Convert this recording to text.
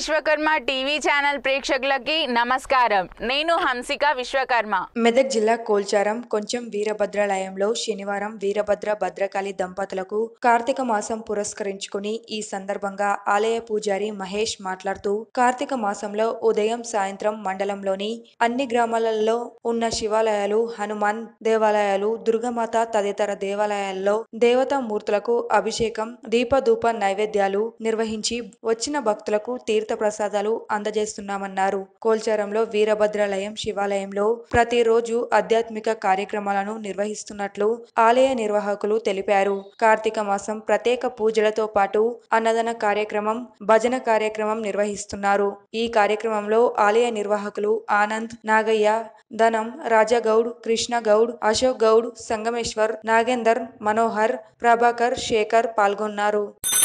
Vishwakarma TV channel ప్రేక్షకులకి నమస్కారం నేను హంసిక విశ్వకర్మ మెదక్ జిల్లా కోల్చారం కొంచెం వీరభద్రాలయంలో శనివారం వీరభద్ర భద్రకాళి దంపతులకు కార్తీక మాసం పురస్కరించుకుని ఈ సందర్భంగా ఆలయ పూజారి మహేష్ మాట్లాడుతూ కార్తీక మాసంలో ఉదయం సాయంత్రం మండలంలోని అన్ని గ్రామాలలో ఉన్న శివాలయాలు హనుమాన్ దేవాలయాలు దుర్గమాత తదితర దేవాలయాల్లో దేవతా మూర్తులకు అభిషేకం దీపధూప నైవేద్యాలు నిర్వహించి వచ్చిన భక్తులకు తీర్థ ప్రసాదాలు అందజేస్తున్నామన్నారు కోల్చారంలో వీరభద్రాలయం శివాలయంలో ప్రతిరోజు ఆధ్యాత్మిక కార్యక్రమాలను నిర్వహిస్తున్నట్లు ఆలయ నిర్వాహకులు తెలిపారు కార్తీక మాసం ప్రత్యేక పూజలతో పాటు అన్నదాన కార్యక్రమం భజన కార్యక్రమం నిర్వహిస్తున్నారు ఈ కార్యక్రమంలో ఆలయ నిర్వాహకులు ఆనంద్ నాగయ్య ధనం రాజాగౌడ్ కృష్ణగౌడ్ అశోక్ గౌడ్ సంగమేశ్వర్ నాగేందర్ మనోహర్ ప్రభాకర్ శేఖర్ పాల్గొన్నారు